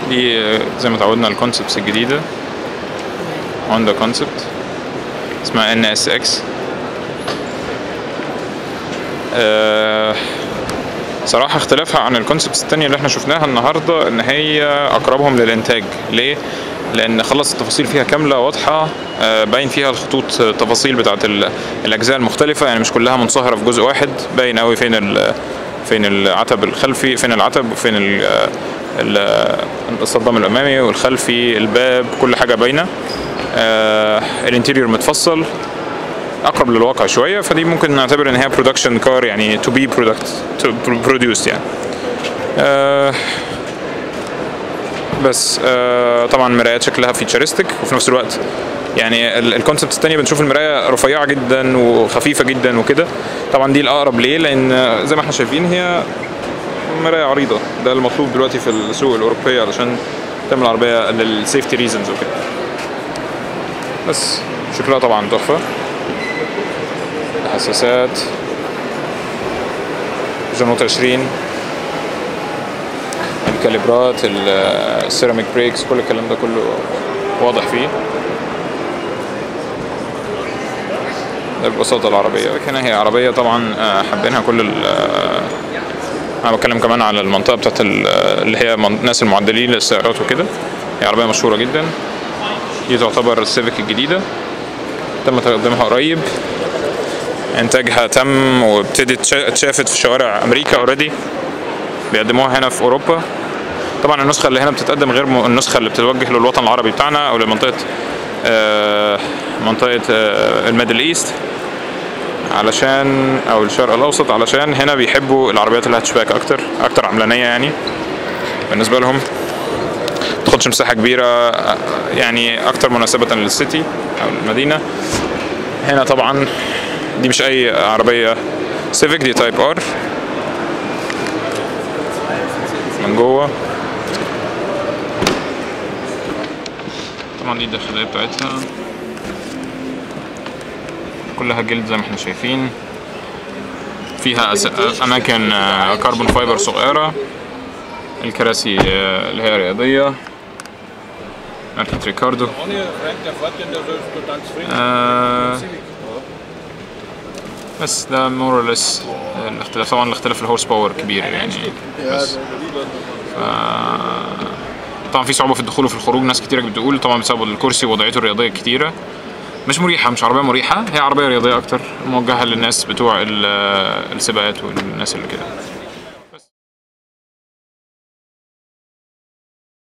دي زي ما اتعودنا الكونسبتس الجديدة هوندا كونسبت اسمها ان اس اكس صراحة اختلافها عن الكونسبتس التانية اللي احنا شفناها النهاردة ان هي اقربهم للانتاج ليه؟ لان خلص التفاصيل فيها كاملة واضحة آه، باين فيها الخطوط آه، تفاصيل بتاعت ال- الاجزاء المختلفة يعني مش كلها منصهرة في جزء واحد باين قوي فين ال فين العتب الخلفي فين العتب وفين ال ال- الصدام الامامي والخلفي الباب كل حاجة باينة آه، الانتيريور متفصل اقرب للواقع شويه فدي ممكن نعتبر ان هي برودكشن كار يعني تو بي برودكت تو بروديوس يعني آه بس آه طبعا مرايات شكلها فيتشرستك وفي نفس الوقت يعني الكونسبت الثانيه بنشوف المرايه رفيعه جدا وخفيفه جدا وكده طبعا دي الاقرب ليه لان زي ما احنا شايفين هي مرايه عريضه ده المطلوب دلوقتي في السوق الاوروبيه علشان تعمل عربيه للسيفتي ريزونز وكده بس شكلها طبعا تحفه حساسات جنوط 20 الكاليبرات السيراميك بريكس كل الكلام ده كله واضح فيه ده ببساطة العربية هنا هي عربية طبعا آه، حابينها كل ال آه، أنا بتكلم كمان على المنطقة بتاعت ال- اللي هي من- الناس المعدلين للسيارات وكده هي عربية مشهورة جدا دي تعتبر السيفيك الجديدة تم تقديمها قريب انتاجها تم وابتدت تشا- اتشافت في شوارع امريكا اوريدي بيقدموها هنا في اوروبا طبعا النسخه اللي هنا بتتقدم غير م- النسخه اللي بتتوجه للوطن العربي بتاعنا او لمنطقه آه، منطقه آه، الميدل ايست علشان او الشرق الاوسط علشان هنا بيحبوا العربيات الهاتشباك اكتر اكتر عملانيه يعني بالنسبه لهم تاخدش مساحه كبيره آه، يعني اكتر مناسبه للسيتي او المدينه هنا طبعا دي مش اي عربيه سيفيك دي تايب ار من جوه طبعا دي الداخليه بتاعتها كلها جلد زي ما احنا شايفين فيها أس... اماكن آه، كربون فايبر صغيره الكراسي آه، اللي هي رياضيه ماركة ريكاردو آه بس ده مور لس الاختلاف طبعا الاختلاف الهورس باور كبير يعني بس ف... طبعا في صعوبه في الدخول وفي الخروج ناس كتير بتقول طبعا بسبب الكرسي ووضعيته الرياضيه الكتيره مش مريحه مش عربيه مريحه هي عربيه رياضيه اكتر موجهه للناس بتوع ال- السباقات والناس اللي كده